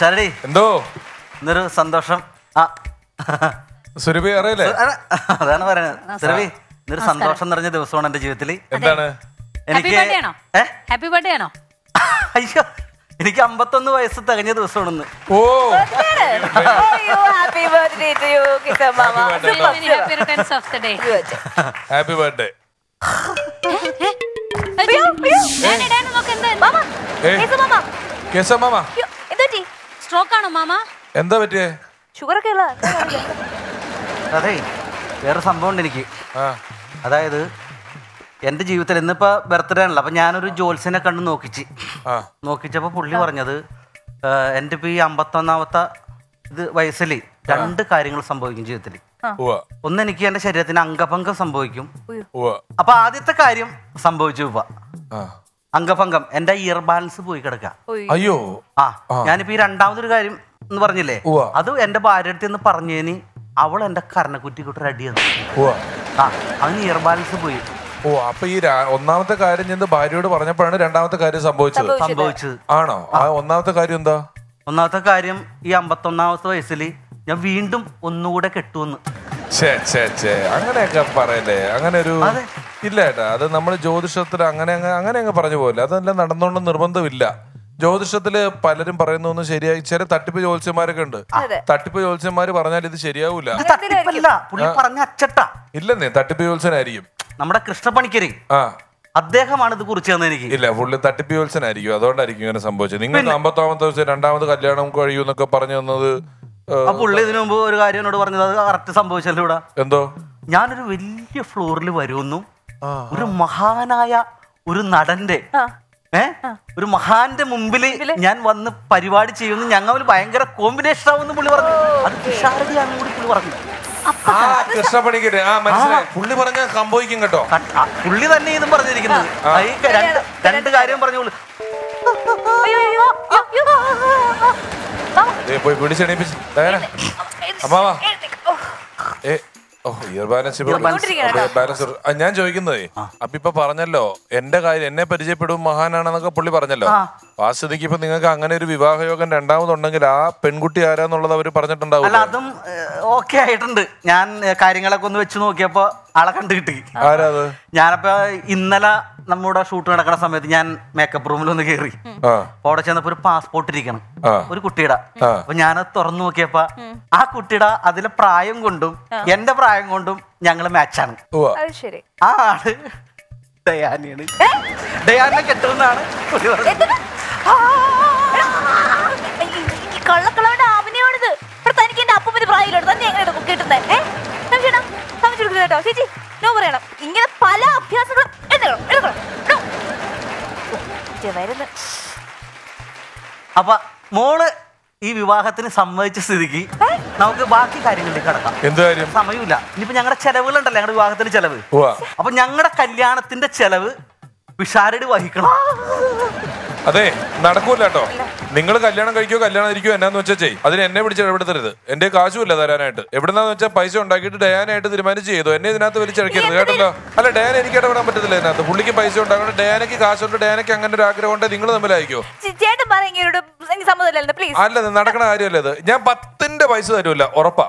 ഷാരടി എന്തോ ഇന്നൊരു സന്തോഷം ആ സുരഭി അറിയില്ലേ അത- അതാണ് പറയുന്നത് സുരഭി ഇന്നൊരു സന്തോഷം നിറഞ്ഞ ദിവസമാണ് എന്റെ ജീവിതത്തിൽ എന്താണ് ഹാപ്പി ബർത്ത്ഡേ ആണോ ഏ ഹാപ്പി ബർത്ത്ഡേ ആണോ അയ്യോ എനിക്ക് അമ്പത്തൊന്ന് വയസ്സ് തികഞ്ഞ ദിവസമാണെന്ന് ഓ അയ്യോ ഹാപ്പി ബർത്ത്ഡേ ടു യു കിസർ മാമ Happy birthday. Many happy returns of the day. Happy birthday Danny, Danny, നോക്ക് എന്താ, എന്താ? ഏ കിസർ മാമ കേസ മാമ എന്തുപറ്റി Stroke ആണോ മാമ എന്താ പറ്റിയേ ഷുഗർ ഒക്കെ ഉള്ള അതെ വേറെ സംഭവം ഉണ്ട് എനിക്ക് ആ അതായത് എൻ്റെ ജീവിതത്തിൽ ഇന്നിപ്പോ ബർത്ത്ഡേ ആണല്ലോ അപ്പൊ ഞാനൊരു ജോത്സ്യനെ കണ്ട് നോക്കിച്ച് ആ നോക്കിച്ചപ്പോ പുള്ളി പറഞ്ഞത് "ഏഹ്, എൻ്റെ ഇപ്പൊ ഈ അമ്പത്തൊന്നാമത്തെ ഇത് വയസ്സിൽ രണ്ട് കാര്യങ്ങൾ സംഭവിക്കും ജീവിതത്തിൽ ഉവ്വ ഒന്ന് എനിക്ക് എൻ്റെ ശരീരത്തിന് അംഗഭംഗം സംഭവിക്കും ഉവ്വ അപ്പൊ ആദ്യത്തെ കാര്യം സംഭവിച്ചു ഇപ്പൊ ആ അംഗഭംഗം എൻ്റെ ഇയർ ബാലൻസ് പോയി കിടക്കുക അയ്യോ ആ ഞാനിപ്പോ ഈ രണ്ടാമതൊരു കാര്യം എന്ന് പറഞ്ഞില്ലേ ഉവ്വ. അത് എൻ്റെ ഭാര്യ അടുത്ത് നിന്ന് പറഞ്ഞതിന് അവൾ എൻ്റെ കരണക്കുറ്റിക്കൊട്ട് റെഡി തന്നു ഉവ്വ ആ അവന് ഇയർ ബാലൻസ് പോയി ഓ അപ്പൊ ഈ രാ- ഒന്നാമത്തെ കാര്യം ചെന്ന് ഭാര്യയോട് പറഞ്ഞപ്പോഴാണ് രണ്ടാമത്തെ കാര്യം സംഭവിച്ചത് സംഭവിച്ചത് ആണോ ആ ഒന്നാമത്തെ കാര്യം എന്താ ഒന്നാമത്തെ കാര്യം ഈ അമ്പത്തൊന്നാമത്തെ വയസ്സിൽ ഞാൻ വീണ്ടും ഒന്നുകൂടെ കെട്ടുവന്ന് ഛേ ഛേ ഛേ അങ്ങനെയൊക്കെ പറയല്ലേ അങ്ങനെ ഒരു അതെ. ഇല്ല ഏട്ടാ അത് നമ്മൾ ജ്യോതിഷത്തിൽ അങ്ങനെ അങ്ങ് അങ്ങനെ അങ്ങ് പറഞ്ഞു പോകില്ല അതെല്ലാം നടന്നോണ്ട് നിർബന്ധമില്ല ജ്യോതിഷത്തില് പലരും പറയുന്നൊന്നും ശരിയായി ചില തട്ടിപ്പ് ജ്യോത്സ്യന്മാരൊക്കെ ഉണ്ട് അതെ. തട്ടിപ്പ് ജ്യോത്സ്യന്മാര് പറഞ്ഞാൽ ഇത് ശരിയാവൂല ഇത് തട്ടിപ്പല്ല പുള്ളി പറഞ്ഞ അച്ചട്ട ഇല്ലെന്നേ തട്ടിപ്പ് ജ്യോത്സ്യനായിരിക്കും നമ്മുടെ കൃഷ്ണപ്പണിക്കര് ആ അദ്ദേഹമാണ് ഇത് കുറിച്ച് തന്നെ എനിക്ക് ഇല്ല പുള്ളി തട്ടിപ്പ് ജ്യോത്സ്യനായിരിക്കും അതുകൊണ്ടായിരിക്കും ഇങ്ങനെ സംഭവിച്ചത് നിങ്ങൾക്ക് അമ്പത്താമത്തെ ദിവസം രണ്ടാമത് കല്യാണം കഴിയൂന്നൊക്കെ പറഞ്ഞു തന്നത് ഏ, ആ പുള്ളി ഇതിനു മുമ്പ് ഒരു കാര്യം എന്നോട് പറഞ്ഞത് അത് കറക്റ്റ് സംഭവിച്ചല്ലോ ഇവിടെ എന്തോ ഞാനൊരു വലിയ ഫ്ലോറിൽ വരുമെന്നും ഒരു മഹാനായ ഒരു നടന്റെ ഏ ഒരു മഹാന്റെ മുമ്പിൽ ഞാൻ വന്ന് പരിപാടി ചെയ്യുന്നു ഞങ്ങൾ ഭയങ്കര കോമ്പിനേഷൻ ആവുമെന്ന് പുള്ളി പറഞ്ഞു അത് തുഷാരടിയാണെന്ന് കൂടി പുള്ളി പറഞ്ഞു ആ കൃഷ്ണപ്പണിക്കര് ആ മനസ്സിലായി പുള്ളി പറഞ്ഞ സംഭവിക്കും കേട്ടോ ക- ആ, പുള്ളി തന്നെ ഇതും പറഞ്ഞിരിക്കുന്നത് ആ, ഈ ക- രണ്ട് രണ്ട് കാര്യം പറഞ്ഞോളൂ അയ്യോ അയ്യോ അയ്യോ ദേ പോയി പിടിച്ചെണീപ്പിച്ച് ഡയന, അമ്മാവാ ഏ ഓ ഇയർ ബാലൻസ് ഇപ്പൊ- ഇങ്ങോട്ടിരിക്കണം ഇയർ ബാലൻസ് ഒരു- ആ, ഞാൻ ചോദിക്കുന്നതേ അപ്പൊ ഇപ്പൊ പറഞ്ഞല്ലോ എന്റെ കാര്യം എന്നെ പരിചയപ്പെടും മഹാനാണെന്നൊക്കെ പുള്ളി പറഞ്ഞല്ലോ അപ്പൊ ആ സ്ഥിതിക്ക് ഇപ്പൊ നിങ്ങൾക്ക് അങ്ങനെ ഒരു വിവാഹയോഗം രണ്ടാമതുണ്ടെങ്കിൽ ആ പെൺകുട്ടി ആരാന്നുള്ളത് അവര് അല്ല പറഞ്ഞിട്ടുണ്ടാവില്ല അതും ഓക്കെ ആയിട്ടുണ്ട് ഞാൻ ഏ, കാര്യങ്ങളൊക്കെ ഒന്ന് വെച്ച് നോക്കിയപ്പോ ആളെ കണ്ടു കിട്ടി ആരാ അത് ഞാനപ്പോ ഇന്നലെ നമ്മുടെ ഷൂട്ട് നടക്കുന്ന സമയത്ത് ഞാൻ മേക്കപ്പ് റൂമിൽ ഒന്ന് കയറി ആ അപ്പൊ അവിടെ ചെന്നപ്പോ ഒരു പാസ്പോർട്ട് ഇരിക്കണം ആ. ഒരു കുട്ടിയുടെ ആ. അപ്പൊ ഞാനത് തുറന്നു നോക്കിയപ്പോ ആ കുട്ടിയുടെ അതിലെ പ്രായം കൊണ്ടും എന്റെ പ്രായം കൊണ്ടും ഞങ്ങള് മാച്ചാണ് ഉവ്വ അത് ശരി ആ ആള് ഡയാനിയാണ് ഡയാനെ കെട്ടുമെന്നാണ് പുള്ളി പറഞ്ഞത്. ഈ കള്ളക്കളവന്റെ ആവനെയാണിത് ഇവിടെ തനിക്ക് എന്റെ അപ്പൂപ്പന്റെ പ്രായമില്ലോട് തന്നെ എങ്ങനെ കിട്ടുന്നത് ഏഹ് സംശയം സംശയം കേട്ടോ ചേച്ചി നോ പറയണം ഇങ്ങനെ പല അഭ്യാസങ്ങളും എടുക്കണം എടുക്കണം എടുക്കണം. ഓ, ഇത് വരുന്നു അപ്പൊ മോള് ഈ വിവാഹത്തിന് സമ്മതിച്ച സ്ഥിതിക്ക് നമുക്ക് ബാക്കി കാര്യങ്ങളിലേക്ക് കടക്കാം എന്ത് കാര്യം സമയമില്ല ഇനിയിപ്പോ ഞങ്ങളുടെ ചെലവുകളുണ്ടല്ലോ ഞങ്ങളുടെ വിവാഹത്തിന്റെ ചെലവ് ഉവ്വ അപ്പൊ ഞങ്ങളുടെ കല്യാണത്തിന്റെ ചെലവ് പിഷാരടി വഹിക്കണം അതെ നടക്കൂല കേട്ടോ നിങ്ങൾ കല്യാണം കഴിക്കോ കല്യാണം ഇരിക്കോ എന്നാന്ന് വെച്ചാൽ ചെയ് അതിന് എന്നെ പിടിച്ച് ഇടപെടുത്തരുത് എന്റെ കാശുമില്ല തരാനായിട്ട് എവിടെന്നാന്ന് വെച്ചാൽ പൈസ ഉണ്ടാക്കിയിട്ട് ഡയാനായിട്ട് തീരുമാനിച്ച് ചെയ്തു എന്നെ ഇതിനകത്ത് വലിച്ചഴക്കരുത് കേട്ടല്ലോ അല്ല ഡയാന എനിക്ക് ഇടപെടാൻ പറ്റത്തില്ല ഇതിനകത്ത് പുള്ളിക്ക് പൈസ ഉണ്ടാക്കണം ഡയാനയ്ക്ക് കാശുണ്ട് ഡയാനയ്ക്ക് അങ്ങനെ ഒരു ആഗ്രഹം ഉണ്ട് നിങ്ങൾ തമ്മിലായിരിക്കോ ചേ- ചേട്ടൻ പറ ഇങ്ങനോട് എനിക്ക് സമ്മതമല്ലല്ലോ പ്ലീസ് അല്ല ഇത് നടക്കണ കാര്യമല്ല ഇത് ഞാൻ പത്തിന്റെ പൈസ തരൂല ഉറപ്പാ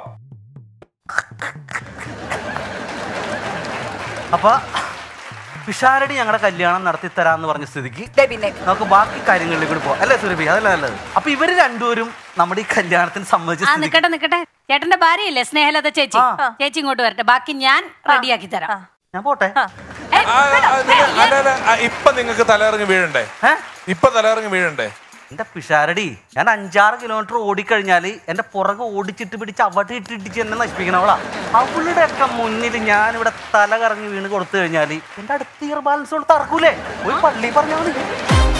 അപ്പൊ പിഷാരടി ഞങ്ങളുടെ കല്യാണം നടത്തി തരാന്ന് പറഞ്ഞ സ്ഥിതിക്ക് പിന്നെ നമുക്ക് ബാക്കി കാര്യങ്ങളിലേക്ക് കൂടി പോവാം അല്ലേ സുരഭി അതല്ല നല്ലത് അപ്പൊ ഇവര് രണ്ടുപേരും നമ്മുടെ ഈ കല്യാണത്തിന് സമ്മതിച്ച ആ സ്ഥിതിക്ക് നിക്കട്ടെ നിക്കട്ടെ ചേട്ടന്റെ ഭാര്യയില്ലേ സ്നേഹലത ചേച്ചി ആ. ചേച്ചി ഇങ്ങോട്ട് വരട്ടെ ബാക്കി ഞാൻ റെഡിയാക്കി തരാം ഞാൻ പോട്ടെ ഏ, ആ, ആ, നിങ്ങ- അല്ല അല്ല ആ, ഇപ്പൊ നിങ്ങൾക്ക് തലയിറങ്ങി വീഴണ്ടേ ഏ ഇപ്പൊ തലയിറങ്ങി വീഴണ്ടേ എന്റെ പിഷാരടി ഞാൻ അഞ്ചാറ് കിലോമീറ്റർ ഓടിക്കഴിഞ്ഞാല് എന്റെ പുറകെ ഓടിച്ചിട്ട് പിടിച്ച് അവിടെ ഇട്ടിടിച്ച് എന്നെ നശിപ്പിക്കണവളാ അവളുടെ ഒക്കെ മുന്നിൽ ഞാൻ ഇവിടെ തല കറങ്ങി വീണ് കൊടുത്തു കഴിഞ്ഞാല് എന്റെ അടുത്ത ഇയർ ബാലൻസ് കൊണ്ട് തറക്കൂലേ ഒരു പള്ളി പറഞ്ഞാൽ മതി